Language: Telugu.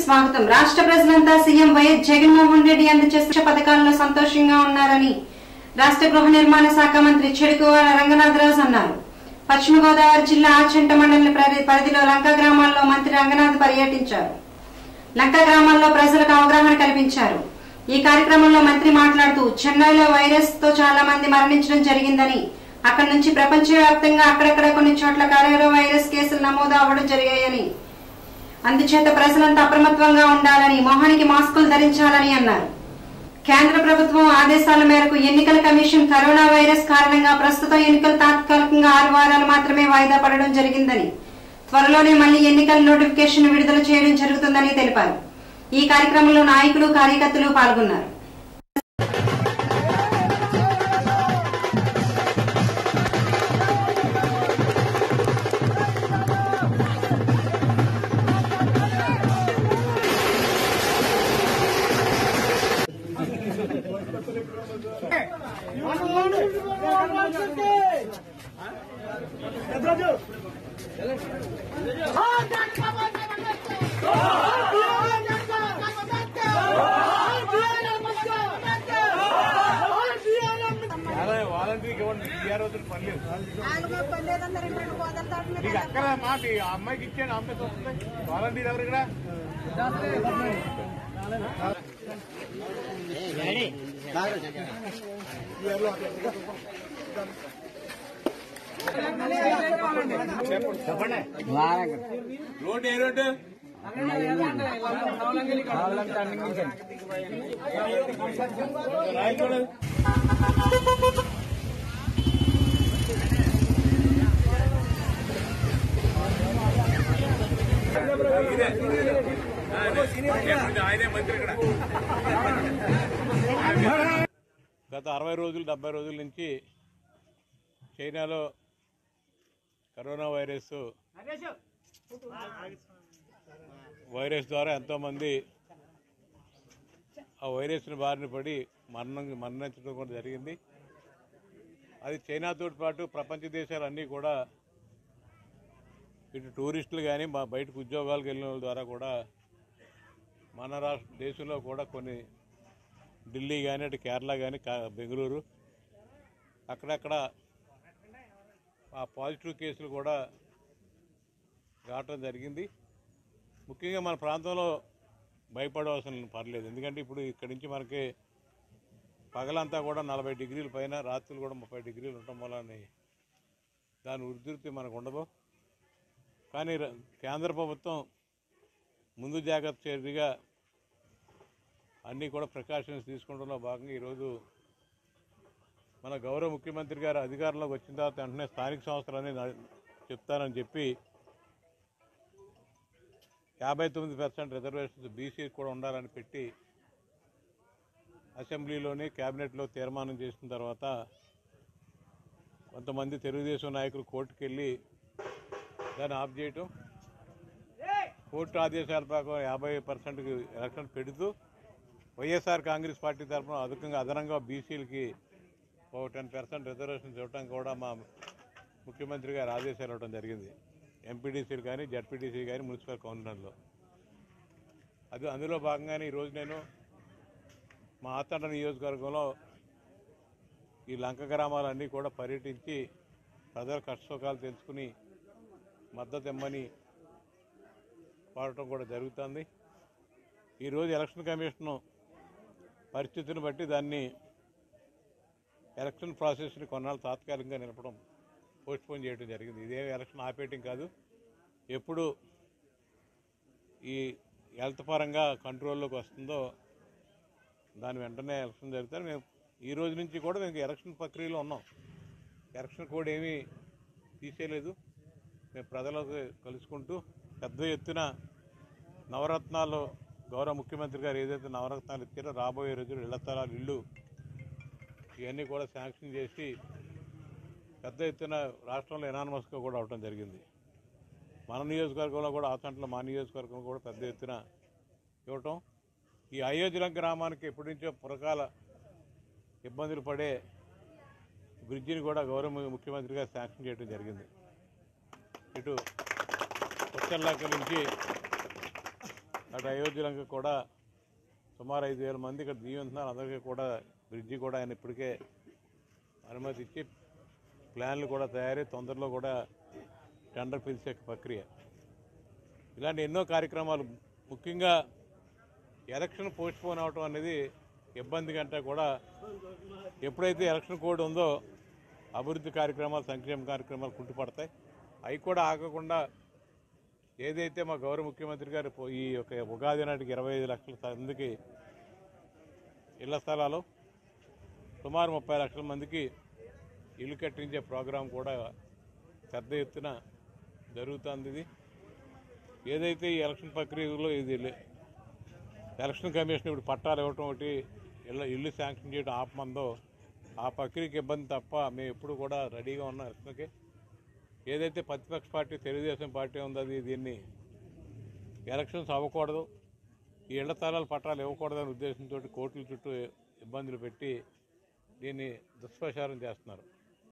స్వాగతం రాష్ట్ర ప్రజలంతా సీఎం వైఎస్ జగన్మోహన్ రెడ్డి అందజేసిన పథకాల్లో సంతోషంగా ఉన్నారని రాష్ట్ర గృహ నిర్మాణ శాఖ మంత్రి చెడుకువాడ రంగనాథరాజు అన్నారు పశ్చిమ గోదావరి జిల్లా ఆచంట మండలి పరి- పరిధిలో లంక గ్రామాల్లో మంత్రి రంగనాథ్ పర్యటించారు లంక గ్రామాల్లో ప్రజలకు అవగాహన కల్పించారు ఈ కార్యక్రమంలో మంత్రి మాట్లాడుతూ చెన్నైలో వైరస్ తో చాలా మంది మరణించడం జరిగిందని అక్కడి నుంచి ప్రపంచవ్యాప్తంగా అక్కడక్కడ కొన్ని చోట్ల కరోనా వైరస్ కేసులు నమోదు అవ్వడం జరిగాయని అందుచేత ప్రజలంతా అప్రమత్తంగా ఉండాలని మొహానికి మాస్కులు ధరించాలని అన్నారు కేంద్ర ప్రభుత్వం ఆదేశాల మేరకు ఎన్నికల కమిషన్ కరోనా వైరస్ కారణంగా ప్రస్తుతం ఎన్నికలు తాత్కాలికంగా ఆరు వారాలు మాత్రమే వాయిదా పడడం జరిగిందని త్వరలోనే మళ్లీ ఎన్నికల నోటిఫికేషన్ విడుదల చేయడం జరుగుతుందని తెలిపారు ఈ కార్యక్రమంలో నాయకులు కార్యకర్తలు పాల్గొన్నారు వాలంటీర్కి ఇవ్వండి బీఆర్ రోజులు పర్లేదు నీకు అక్కడ మాట ఈ అమ్మాయికి ఇచ్చాను అమ్మాయికి వస్తుంది వాలంటీర్ ఎవరు ఇక్కడ రోడ్ ఏ రోడ్డు రాయకూడదు ఆయనే మంత్రి ఇక్కడ గత అరవై రోజులు డెబ్బై రోజుల నుంచి చైనాలో కరోనా వైరస్ వైరస్ ద్వారా ఎంతోమంది ఆ వైరస్ని బారిన పడి మరణం మరణించడం కూడా జరిగింది అది చైనాతో పాటు ప్రపంచ దేశాలన్నీ కూడా ఇటు టూరిస్టులు కానీ మా బయటకు ఉద్యోగాలకు వెళ్ళిన వాళ్ళ ద్వారా కూడా మన రాష్ట్ర దేశంలో కూడా కొన్ని ఢిల్లీ కానీ అటు కేరళ కానీ కా- బెంగళూరు అక్కడక్కడ ఆ పాజిటివ్ కేసులు కూడా రావటం జరిగింది ముఖ్యంగా మన ప్రాంతంలో భయపడవలసిన పర్లేదు ఎందుకంటే ఇప్పుడు ఇక్కడి నుంచి మనకి పగలంతా కూడా నలభై డిగ్రీల పైన రాత్రులు కూడా ముప్పై డిగ్రీలు ఉండటం వల్ల దాని ఉధృతి మనకు ఉండదు కానీ ర- కేంద్ర ప్రభుత్వం ముందు జాగ్రత్త చర్యగా అన్నీ కూడా ప్రికాషన్స్ తీసుకోవడంలో భాగంగా ఈరోజు మన గౌరవ ముఖ్యమంత్రి గారు అధికారంలోకి వచ్చిన తర్వాత వెంటనే స్థానిక సంస్థలన్నీ న- చెప్తానని చెప్పి యాభై తొమ్మిది పర్సెంట్ రిజర్వేషన్స్ బీసీ కూడా ఉండాలని పెట్టి అసెంబ్లీలోని క్యాబినెట్లో తీర్మానం చేసిన తర్వాత కొంతమంది తెలుగుదేశం నాయకులు కోర్టుకు వెళ్ళి దాన్ని ఆఫ్ చేయటం కోర్టు ఆదేశాల ప్రకారం యాభై పర్సెంట్కి ఎలక్షన్ పెడుతూ వైఎస్ఆర్ కాంగ్రెస్ పార్టీ తరఫున అధికంగా అదనంగా బీసీలకి ఒక టెన్ పర్సెంట్ రిజర్వేషన్స్ ఇవ్వడం కూడా మా ముఖ్యమంత్రి గారు ఆదేశాలు ఇవ్వడం జరిగింది ఎంపీడీసీలు కానీ జడ్పీటీసీ కానీ మున్సిపల్ కౌన్సిలర్లో అది అందులో భాగంగానే ఈరోజు నేను మా ఆతండ నియోజకవర్గంలో ఈ లంక గ్రామాలన్నీ కూడా పర్యటించి ప్రజల కష్టసుఖాలు తెలుసుకుని మద్దతు ఇమ్మని కోరటం కూడా జరుగుతుంది ఈరోజు ఎలక్షన్ కమిషన్ పరిస్థితిని బట్టి దాన్ని ఎలక్షన్ ప్రాసెస్ని కొన్నాళ్ళు తాత్కాలికంగా నిలపడం పోస్ట్పోన్ చేయడం జరిగింది ఇదే ఎలక్షన్ ఆపేయటం కాదు ఎప్పుడు ఈ హెల్త్ పరంగా కంట్రోల్లోకి వస్తుందో దాని వెంటనే ఎలక్షన్ జరుగుతారు మేము ఈ రోజు నుంచి కూడా మేము ఎలక్షన్ ప్రక్రియలో ఉన్నాం ఎలక్షన్ కోడ్ ఏమీ తీసేయలేదు మేము ప్రజలకు కలుసుకుంటూ పెద్ద ఎత్తున నవరత్నాలు గౌరవ ముఖ్యమంత్రి గారు ఏదైతే నవరత్నాలు ఇచ్చారో రాబోయే రోజులు ఇళ్ల స్థలాలు ఇళ్ళు ఇవన్నీ కూడా శాంక్షన్ చేసి పెద్ద ఎత్తున రాష్ట్రంలో ఎనానమస్గా కూడా అవడం జరిగింది మన నియోజకవర్గంలో కూడా ఆచంటలో మా నియోజకవర్గంలో కూడా పెద్ద ఎత్తున ఇవ్వటం ఈ అయోధ్య గ్రామానికి ఎప్పటి నుంచో పురకాల ఇబ్బందులు పడే బ్రిడ్జిని కూడా గౌరవ ము- ముఖ్యమంత్రి గారు శాంక్షన్ చేయడం జరిగింది ఇటు ఉత్తర్లాక నుంచి అటు అయోధ్యలంక కూడా సుమారు ఐదు వేల మంది ఇక్కడ జీవిస్తున్నారు అందరికీ కూడా బ్రిడ్జి కూడా ఆయన ఇప్పటికే అనుమతి ఇచ్చి ప్లాన్లు కూడా తయారీ తొందరలో కూడా టెండర్ పిలిచే ప్రక్రియ ఇలాంటి ఎన్నో కార్యక్రమాలు ముఖ్యంగా ఎలక్షన్ పోస్ట్ పోన్ అవటం అనేది ఇబ్బంది కంటే కూడా ఎప్పుడైతే ఎలక్షన్ కోడ్ ఉందో అభివృద్ధి కార్యక్రమాలు సంక్షేమ కార్యక్రమాలు కుంటుపడతాయి అవి కూడా ఆగకుండా ఏదైతే మా గౌరవ ముఖ్యమంత్రి గారు పో- ఈ యొక్క ఉగాది నాటికి ఇరవై ఐదు లక్షల మందికి ఇళ్ల స్థలాలు సుమారు ముప్పై లక్షల మందికి ఇల్లు కట్టించే ప్రోగ్రాం కూడా పెద్ద ఎత్తున జరుగుతుంది ఇది ఏదైతే ఈ ఎలక్షన్ ప్రక్రియలో ఇది లే- ఎలక్షన్ కమిషన్ ఇప్పుడు పట్టాలు ఇవ్వటం ఒకటి ఇళ్ళ ఇల్లు శాంక్షన్ చేయడం ఆపమందో ఆ ప్రక్రియకి ఇబ్బంది తప్ప మేము ఎప్పుడు కూడా రెడీగా ఉన్నాం ఎలక్షన్కి ఏదైతే ప్రతిపక్ష పార్టీ తెలుగుదేశం పార్టీ ఉందో అది దీన్ని ఎలక్షన్స్ అవ్వకూడదు ఈ ఇళ్ల స్థలాల పట్టాలు ఇవ్వకూడదనే ఉద్దేశంతో కోర్టుల చుట్టూ ఇబ్బందులు పెట్టి దీన్ని దుష్ప్రచారం చేస్తున్నారు